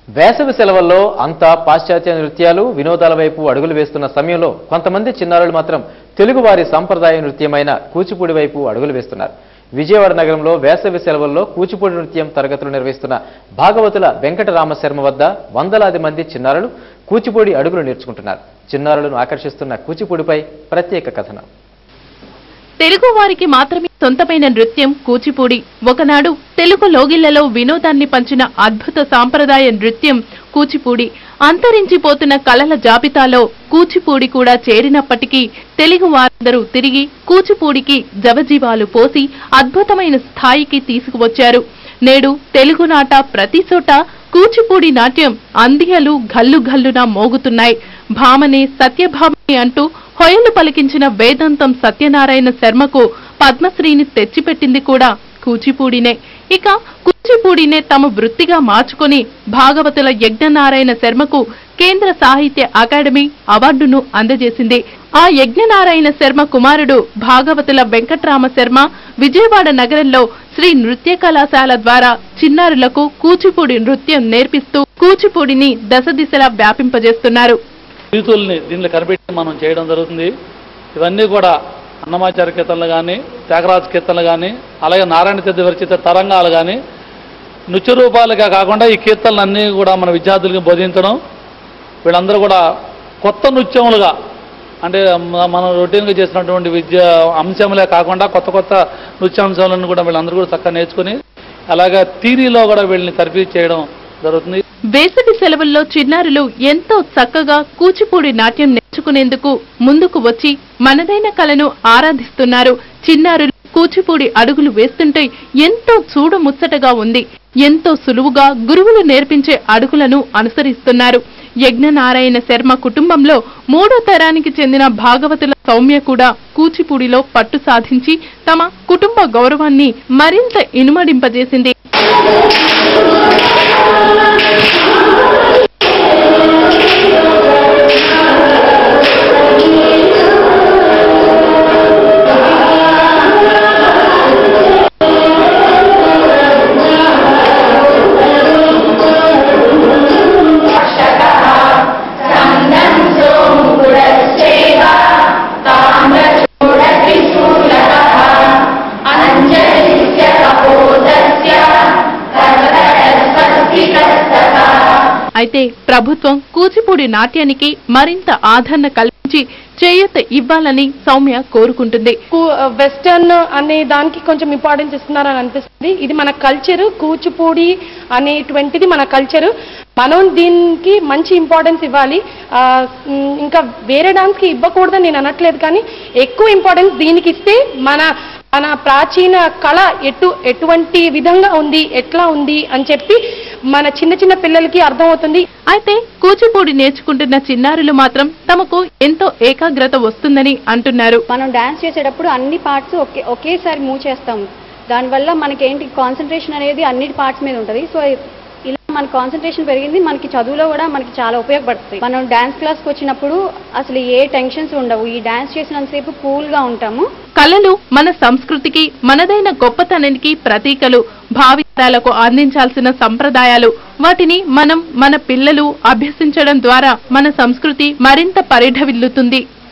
వేసవి సెలవుల్లో అంతా పాశ్చాత్య నృత్యాలు వినోదాల వైపు అడుగులు వేస్తున్న సమయంలో కొంతమంది చిన్నారులు మాత్రం తెలుగువారి సంప్రదాయ నృత్యమైన కూచిపూడి వైపు అడుగులు వేస్తున్నారు విజయవాడ నగరంలో వేసవి సెలవుల్లో కూచిపూడి నృత్యం తరగతులు నిర్వహిస్తున్న భాగవతుల వెంకటరామ శర్మ వద్ద వందలాది మంది చిన్నారులు కూచిపూడి అడుగులు నేర్చుకుంటున్నారు చిన్నారులను ఆకర్షిస్తున్న కూచిపూడిపై ప్రత్యేక కథనం తెలుగు వారికి మాత్రమే సొంతమైన నృత్యం కూచిపూడి ఒకనాడు తెలుగు లోగిళ్లలో వినోదాన్ని పంచిన అద్భుత సాంప్రదాయ నృత్యం కూచిపూడి అంతరించిపోతున్న కళల జాబితాలో కూచిపూడి కూడా చేరినప్పటికీ తెలుగు వారందరూ తిరిగి కూచిపూడికి జవజీవాలు పోసి అద్భుతమైన స్థాయికి తీసుకువచ్చారు నేడు తెలుగునాట ప్రతి చోట కూచిపూడి నాట్యం అందియలు గల్లు గల్లున మోగుతున్నాయి భామనే సత్యభామని అంటూ హొయలు పలికించిన వేదాంతం సత్యనారాయణ శర్మకు పద్మశ్రీని తెచ్చిపెట్టింది కూడా కూచిపూడినే ఇక కూచిపూడినే తమ వృత్తిగా మార్చుకొని భాగవతుల యజ్ఞనారాయణ శర్మకు కేంద్ర సాహిత్య అకాడమీ అవార్డును అందజేసింది ఆ యజ్ఞనారాయణ శర్మ కుమారుడు భాగవతుల వెంకట్రామ శర్మ విజయవాడ నగరంలో శ్రీ నృత్య కళాశాల ద్వారా చిన్నారులకు కూచిపూడి నృత్యం నేర్పిస్తూ కూచిపూడిని దశ దిశలా వ్యాపింపజేస్తున్నారు రీతుల్ని దీనిలో కనిపెట్టి మనం చేయడం జరుగుతుంది ఇవన్నీ కూడా అన్నమాచార్య కీర్తనలు కానీ త్యాగరాజ కీర్తనలు కానీ అలాగే నారాయణ తీర్థ విరచిత తరంగాలు కానీ నృత్య రూపాలుగా కాకుండా ఈ కీర్తనలన్నీ కూడా మన విద్యార్థులకు బోధించడం వీళ్ళందరూ కూడా కొత్త నృత్యములుగా అంటే మ- మనం రొటీన్గా చేసినటువంటి విద్య అంశములే కాకుండా కొత్త కొత్త నృత్యాంశాలను కూడా వీళ్ళందరూ కూడా చక్కగా నేర్చుకుని అలాగే థీరీలో కూడా వీళ్ళని తర్ఫీ చేయడం జరుగుతుంది వేసవి సెలవుల్లో చిన్నారులు ఎంతో చక్కగా కూచిపూడి నాట్యం నేర్చుకునేందుకు ముందుకు వచ్చి మనదైన కళను ఆరాధిస్తున్నారు చిన్నారులు కూచిపూడి అడుగులు వేస్తుంటే ఎంతో చూడముచ్చటగా ఉంది ఎంతో సులువుగా గురువులు నేర్పించే అడుగులను అనుసరిస్తున్నారు యజ్ఞనారాయణ శర్మ కుటుంబంలో మూడో తరానికి చెందిన భాగవతుల సౌమ్య కూడా కూచిపూడిలో పట్టు సాధించి తమ కుటుంబ గౌరవాన్ని మరింత ఇనుమడింపజేసింది అయితే ప్రభుత్వం కూచిపూడి నాట్యానికి మరింత ఆదరణ కల్పించి చేయూత ఇవ్వాలని సౌమ్య కోరుకుంటుంది వెస్టర్న్ అనే దానికి కొంచెం ఇంపార్టెన్స్ ఇస్తున్నారని అనిపిస్తుంది ఇది మన కల్చర్ కూచిపూడి అనేటువంటిది మన కల్చర్ మనం దీనికి మంచి ఇంపార్టెన్స్ ఇవ్వాలి ఆ, ఉమ్, ఇంకా వేరే డాన్స్కి ఇవ్వకూడదని నేను అనట్లేదు కానీ ఎక్కువ ఇంపార్టెన్స్ దీనికి ఇస్తే మన మన ప్రాచీన కళ ఎటు ఎటువంటి విధంగా ఉంది ఎట్లా ఉంది అని చెప్పి మన చిన్న చిన్న పిల్లలకి అర్థమవుతుంది అయితే కూచిపూడి నేర్చుకుంటున్న చిన్నారులు మాత్రం తమకు ఎంతో ఏకాగ్రత వస్తుందని అంటున్నారు మనం డ్యాన్స్ చేసేటప్పుడు అన్ని పార్ట్స్ ఒకే ఒకేసారి మూవ్ చేస్తాం దానివల్ల మనకేంటి కాన్సన్ట్రేషన్ అనేది అన్నిటి పార్ట్స్ మీద ఉంటుంది సో ఇలా మన కాన్సన్ట్రేషన్ పెరిగింది మనకి చదువులో కూడా మనకి చాలా ఉపయోగపడుతుంది మనం డ్యాన్స్ క్లాస్కి వచ్చినప్పుడు అసలు ఏ టెన్షన్స్ ఉండవు ఈ డ్యాన్స్ చేసినంతసేపు కూల్గా ఉంటాము కళలు మన సంస్కృతికి మనదైన గొప్పతనానికి ప్రతీకలు భావితరాలకు అందించాల్సిన సంప్రదాయాలు వాటిని మనం మన పిల్లలు అభ్యసించడం ద్వారా మన సంస్కృతి మరింత పరిఢవిల్లుతుంది